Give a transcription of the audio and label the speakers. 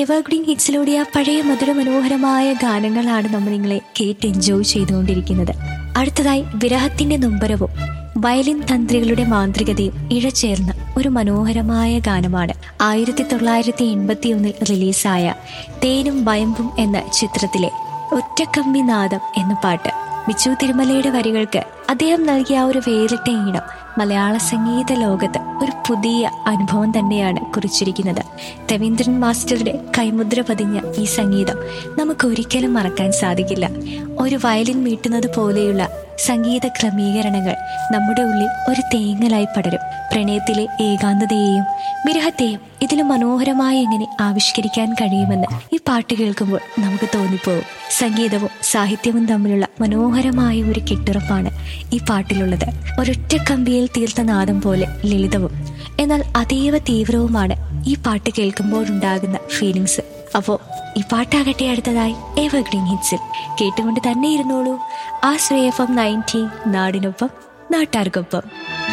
Speaker 1: evergreen ഹിറ്റ്സിലൂടെ ആ പഴയ മധുര മനോഹരമായ ഗാനങ്ങളാണ് നമ്മൾ നിങ്ങളെ കേട്ട് എൻജോയ് ചെയ്തുകൊണ്ടിരിക്കുന്നത് അടുത്തതായി വിരഹത്തിന്റെ നൊമ്പരവും വയലിൻ തന്ത്രികളുടെ മാന്ത്രികതയും ഇഴചേർന്ന ഒരു മനോഹരമായ ഗാനമാണ് ആയിരത്തി തൊള്ളായിരത്തി എൺപത്തി ഒന്നിൽ റിലീസായ തേനും വയമ്പും എന്ന ചിത്രത്തിലെ ഒറ്റക്കമ്പി നാദം എന്ന പാട്ട് ബിച്ചു തിരുമലയുടെ വരികൾക്ക് അദ്ദേഹം നൽകിയ ആ ഒരു വേറിട്ട ഈണം മലയാള സംഗീത ലോകത്ത് ഒരു പുതിയ അനുഭവം തന്നെയാണ് കുറിച്ചിരിക്കുന്നത് രവീന്ദ്രൻ മാസ്റ്ററുടെ കൈമുദ്ര പതിഞ്ഞ ഈ സംഗീതം നമുക്ക് ഒരിക്കലും മറക്കാൻ സാധിക്കില്ല ഒരു വയലിൻ മീട്ടുന്നത് പോലെയുള്ള സംഗീത ക്രമീകരണങ്ങൾ നമ്മുടെ ഉള്ളിൽ ഒരു തേങ്ങലായി പടരും പ്രണയത്തിലെ ഏകാന്തതയെയും വിരഹത്തെയും ഇതിലും മനോഹരമായി എങ്ങനെ ആവിഷ്കരിക്കാൻ കഴിയുമെന്ന് ഈ പാട്ട് കേൾക്കുമ്പോൾ നമുക്ക് തോന്നിപ്പോവും സംഗീതവും സാഹിത്യവും തമ്മിലുള്ള മനോഹരമായ ഒരു കെട്ടുറപ്പാണ് ഈ പാട്ടിലുള്ളത് ഒരൊറ്റ കമ്പിയിൽ തീർത്ത നാദം പോലെ ലളിതവും എന്നാൽ അതീവ തീവ്രവുമാണ് ഈ പാട്ട് കേൾക്കുമ്പോഴുണ്ടാകുന്ന ഫീലിങ്സ് അപ്പോ ഈ പാട്ടാകട്ടെ അടുത്തതായി എവർഗ്രീൻ ഹിറ്റ്സിൽ കേട്ടുകൊണ്ട് തന്നെ ഇരുന്നോളൂ ആ ശ്രേയഫം നയൻറ്റീൻ നാടിനൊപ്പം നാട്ടാർക്കൊപ്പം